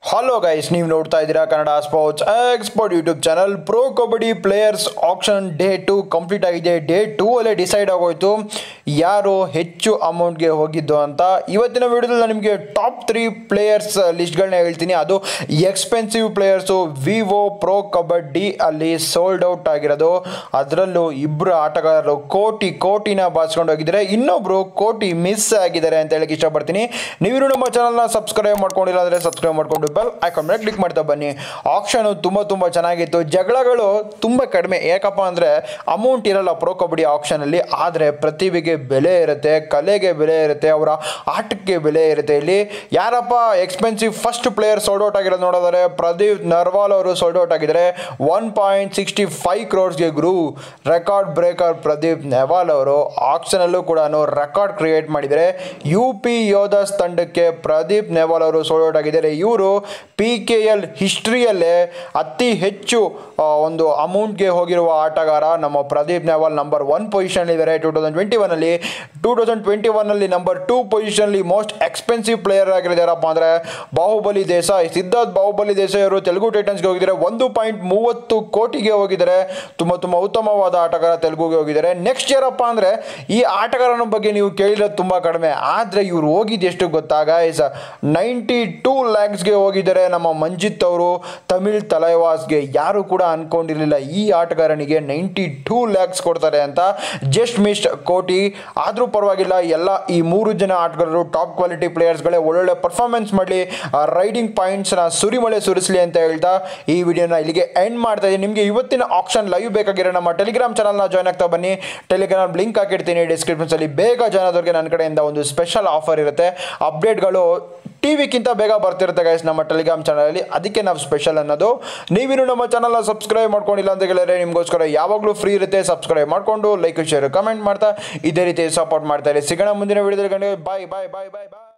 hello guys ನೀವು ನೋಡ್ತಾ ಇದ್ದೀರಾ Kannada sports export YouTube channel Pro Kabaddi players auction day two complete ಆಗಿದೆ ಡೇ ಟೂ ಅಲ್ಲೇ ಡಿಸೈಡ್ ಆಗೋಯ್ತು ಯಾರು ಹೆಚ್ಚು ಅಮೌಂಟ್ಗೆ ಹೋಗಿದ್ದು ಅಂತ ಇವತ್ತಿನ ವಿಡಿಯೋದಲ್ಲಿ ನಾನು ನಿಮಗೆ ಟಾಪ್ ತ್ರೀ ಪ್ಲೇಯರ್ಸ್ ಲಿಸ್ಟ್ಗಳನ್ನ ಹೇಳ್ತೀನಿ ಅದು expensive players Vivo Pro Kabaddi ಅಲ್ಲಿ ಸೋಲ್ಡ್ ಔಟ್ ಆಗಿರೋದು ಅದರಲ್ಲೂ ಇಬ್ಬರು ಆಟಗಾರರು ಕೋಟಿ ಕೋಟಿನ ಬಾಚ್ಕೊಂಡು ಹೋಗಿದ್ದಾರೆ ಇನ್ನೊಬ್ರು ಕೋಟಿ ಮಿಸ್ ಆಗಿದ್ದಾರೆ ಅಂತ ಹೇಳಕ್ಕೆ ಇಷ್ಟಪಡ್ತೀನಿ ನೀವು ನಮ್ಮ ಚಾನಲ್ನ ಸಬ್ಸ್ಕ್ರೈಬ್ ಮಾಡ್ಕೊಂಡಿಲ್ಲ ಅಂದರೆ ಸಬ್ಸ್ಕ್ರೈಬ್ ಮಾಡ್ಕೊಂಡು ಬೆಲ್ ಐಕಾನ್ ಮೇಲೆ ಕ್ಲಿಕ್ ಮಾಡ್ತಾ ಬನ್ನಿ ಆಕ್ಷನು ತುಂಬ ತುಂಬ ಚೆನ್ನಾಗಿತ್ತು ಜಗಳಗಳು ತುಂಬ ಕಡಿಮೆ ಯಾಕಪ್ಪ ಅಂದರೆ ಅಮೌಂಟ್ ಇರಲ್ಲ ಪ್ರೋ ಕಬಡ್ಡಿ ಆಕ್ಷನಲ್ಲಿ ಆದರೆ ಪ್ರತಿಭೆಗೆ ಬೆಲೆ ಇರುತ್ತೆ ಕಲೆಗೆ ಬೆಲೆ ಇರುತ್ತೆ ಅವರ ಆಟಕ್ಕೆ ಬೆಲೆ ಇರುತ್ತೆ ಇಲ್ಲಿ ಯಾರಪ್ಪ expensive first player sold out ಆಗಿರೋದು ನೋಡೋದಾದ್ರೆ ಪ್ರದೀಪ್ ನರ್ವಾಲ್ ಅವರು ಸೋಲ್ಡ್ ಔಟ್ ಆಗಿದ್ದಾರೆ ಒನ್ ಪಾಯಿಂಟ್ ಸಿಕ್ಸ್ಟಿ ಫೈವ್ ಕ್ರೋರ್ಸ್ಗೆ ಗ್ರೂ ರೆಕಾರ್ಡ್ ಬ್ರೇಕರ್ ಪ್ರದೀಪ್ ನೆವಾಲ್ ಅವರು ಆಕ್ಷನಲ್ಲೂ ಕೂಡ ರೆಕಾರ್ಡ್ ಕ್ರಿಯೇಟ್ ಮಾಡಿದ್ದಾರೆ ಯು ಪಿ ಯೋಧಸ್ ತಂಡಕ್ಕೆ ಪ್ರದೀಪ್ ನೆವಾಲ್ ಅವರು ಸೋಲ್ಡ್ ಔಟ್ ಆಗಿದ್ದಾರೆ ಇವರು ಪಿ ಕೆ ಎಲ್ ಹಿಸ್ಟ್ರಿಯಲ್ಲೇ ಅತಿ ಹೆಚ್ಚು ಆ, ಒಂದು ಅಮೌಂಟ್ಗೆ ಹೋಗಿರುವ ಆಟಗಾರ ನಮ್ಮ Pradeep Narwal number one position ಇದ್ದಾರೆ ಟೂ ತೌಸಂಡ್ ಟ್ವೆಂಟಿ ಒನಲ್ಲಿ ಟೂ ತೌಸಂಡ್ ಟ್ವೆಂಟಿ ಒನ್ನಲ್ಲಿ ನಂಬರ್ ಟೂ ಪೊಸಿಷನ್ಲಿ ಮೋಸ್ಟ್ ಎಕ್ಸ್ಪೆನ್ಸಿವ್ ಪ್ಲೇಯರ್ ಆಗಿದ್ದಾರಪ್ಪ ಅಂದರೆ ಬಾಹುಬಲಿ ದೇಸಾಯಿ ಸಿದ್ಧಾರ್ಥ್ ಬಾಹುಬಲಿ ದೇಸಾಯಿ ಅವರು ತೆಲುಗು ಟೈಟನ್ಸ್ಗೆ ಹೋಗಿದ್ದಾರೆ ಒಂದು ಪಾಯಿಂಟ್ ಮೂವತ್ತು ಕೋಟಿಗೆ ಹೋಗಿದ್ದಾರೆ ತುಂಬ ತುಂಬ ಉತ್ತಮವಾದ ಆಟಗಾರ ತೆಲುಗುಗೆ ಹೋಗಿದ್ದಾರೆ ನೆಕ್ಸ್ಟ್ ಇಯರಪ್ಪ ಅಂದರೆ ಈ ಆಟಗಾರನ ಬಗ್ಗೆ ನೀವು ಕೇಳಿರೋದು ತುಂಬ ಕಡಿಮೆ ಆದರೆ ಇವ್ರು ಹೋಗಿದ್ದು ಎಷ್ಟು ಗೊತ್ತಾ ಗೈಸ್ ನೈಂಟಿ ಟೂ ಲ್ಯಾಕ್ಸ್ಗೆ ಹೋಗಿದ್ದಾರೆ ನಮ್ಮ ಮಂಜಿತ್ ಅವರು ತಮಿಳ್ ತಲೈವಾಸ್ಗೆ ಯಾರು ಕೂಡ ಅನ್ಕೊಂಡಿರಲಿಲ್ಲ ಈ ಆಟಗಾರನಿಗೆ ನೈಂಟಿ ಟೂ ಲ್ಯಾಕ್ಸ್ ಕೊಡ್ತಾರೆ ಅಂತ ಜಸ್ಟ್ ಮಿಸ್ಟ್ ಕೋಟಿ ಆದರೂ ಪರವಾಗಿಲ್ಲ ಎಲ್ಲ ಈ ಮೂರು ಜನ ಆಟಗಾರರು ಟಾಪ್ ಕ್ವಾಲಿಟಿ ಪ್ಲೇಯರ್ಸ್ಗಳೇ ಒಳ್ಳೊಳ್ಳೆ ಪರ್ಫಾರ್ಮೆನ್ಸ್ ಮಾಡಲಿ ರೈಡಿಂಗ್ ಪಾಯಿಂಟ್ಸ್ನ ಸುರಿಮಳೆ ಸುರಿಸಲಿ ಅಂತ ಹೇಳ್ತಾ ಈ ವಿಡಿಯೋನ ಇಲ್ಲಿಗೆ ಎಂಡ್ ಮಾಡ್ತಾ ಇದ್ದೀನಿ ನಿಮಗೆ ಇವತ್ತಿನ ಆಪ್ಷನ್ ಲೈವ್ ಬೇಕಾಗಿರೋ ನಮ್ಮ ಟೆಲಿಗ್ರಾಮ್ ಚಾನಲ್ನ ಜಾಯ್ನ್ ಆಗ್ತಾ ಬನ್ನಿ ಟೆಲಿಗ್ರಾಮ್ ಲಿಂಕ್ ಹಾಕಿರ್ತೀನಿ ಡಿಸ್ಕ್ರಿಪ್ಷನ್ಸಲ್ಲಿ ಬೇಗ ಜಾಯ್ನ್ ಆದವ್ರಿಗೆ ನನ್ನ ಕಡೆಯಿಂದ ಒಂದು ಸ್ಪೆಷಲ್ ಆಫರ್ ಇರುತ್ತೆ ಅಪ್ಡೇಟ್ಗಳು ಟಿ ವಿಗಿಂತ ಬೇಗ ಬರ್ತಿರುತ್ತೆ ಗೈಸ್ ನಮ್ಮ ಟೆಲಿಗ್ರಾಮ್ ಚಾನಲಲ್ಲಿ ಅದಕ್ಕೆ ನಾವು ಸ್ಪೆಷಲ್ ಅನ್ನೋದು ನೀವಿನ್ನು ನಮ್ಮ ಚಾನಲ್ನ ಸಬ್ಸ್ಕ್ರೈಬ್ ಮಾಡ್ಕೊಂಡಿಲ್ಲ ಅಂತ ಹೇಳಿದ್ರೆ ನಿಮಗೋಸ್ಕರ ಯಾವಾಗಲೂ ಫ್ರೀ ಇರುತ್ತೆ ಸಬ್ಸ್ಕ್ರೈಬ್ ಮಾಡಿಕೊಂಡು ಲೈಕ್ ಶೇರ್ ಕಮೆಂಟ್ ಮಾಡ್ತಾ ಇದೇ ರೀತಿ ಸಪೋರ್ಟ್ ಮಾಡ್ತಾ ಇರಿ ಸಿಗೋಣ ಮುಂದಿನ ವಿಡಿಯೋದಲ್ಲಿ ಬಾಯ್ ಬಾಯ್ ಬಾಯ್ ಬಾಯ್ ಬಾಯ್